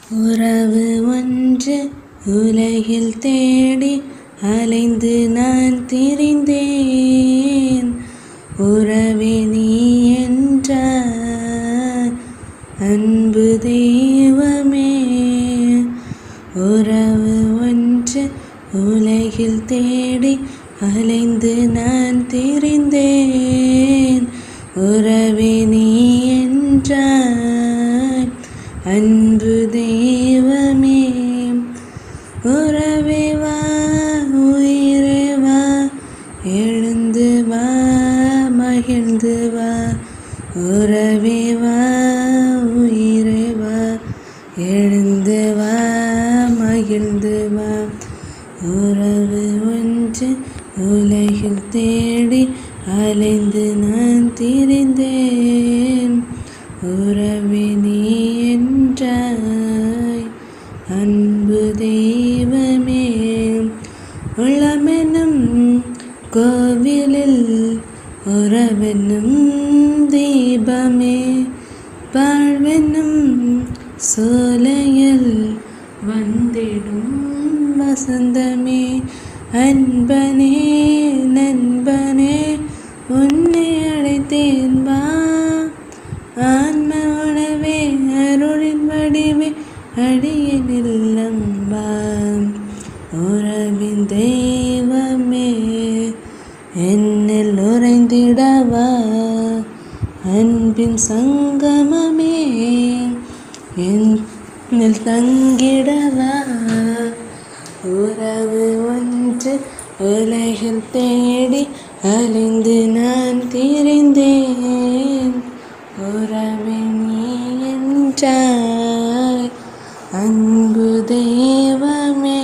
உறவு ஒன்று உலகில் தேடி அலைந்து நான் திரிந்தேன் உறவே நீ என்றார் அன்பு தெய்வமே உறவு ஒன்று உலகில் தேடி அலைந்து நான் திரிந்தேன் உறவே நீ என்றாய் அன்பு தெய்வமே உறவே வா உயிரே வா எழுந்து வா மகிழ்ந்து வா உறவே வா உயிரே வா எழுந்து வா மகிழ்ந்து வா உறவு ஒன்று உலகில் தேடி அலைந்து நான் திரிந்தேன் உறவே நீ என்றாய் அன்பு தெய்வமே உள்ளமெனும் கோவிலில் உறவெனும் தீபமே வாழ்வெனும் சோலையில் வந்திடும் வசந்தமே அன்பனே நண்பனே உன்னை அழைத்தேன் வா ஆன்ம உணவே அருளின் வடிவே அடியனில் நம்பா உறவின் தெய்வமே என்னில் உறைந்திடவா அன்பின் சங்கமமே என்னில் தங்கிடவா உறவு ஒன்று உலகில் தேடி அலைந்து நான் திரிந்தேன் உறவே நீ என்றாய் அன்பு தெய்வமே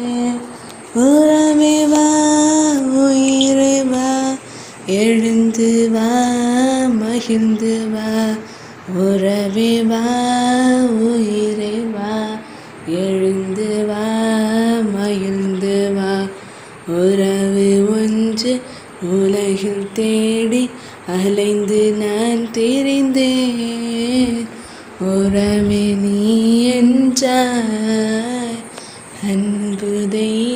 உறவே வா உயிரே வா எழுந்து வா மகிழ்ந்து வா உறவே வா உயிரே வா எழுந்து வா மகிழ்ந்து வா உறவு ஒன்று உலகில் தேடி அலைந்து நான் திரிந்தேன் உறவே நீ என்றாய் அன்பு தெய்வம்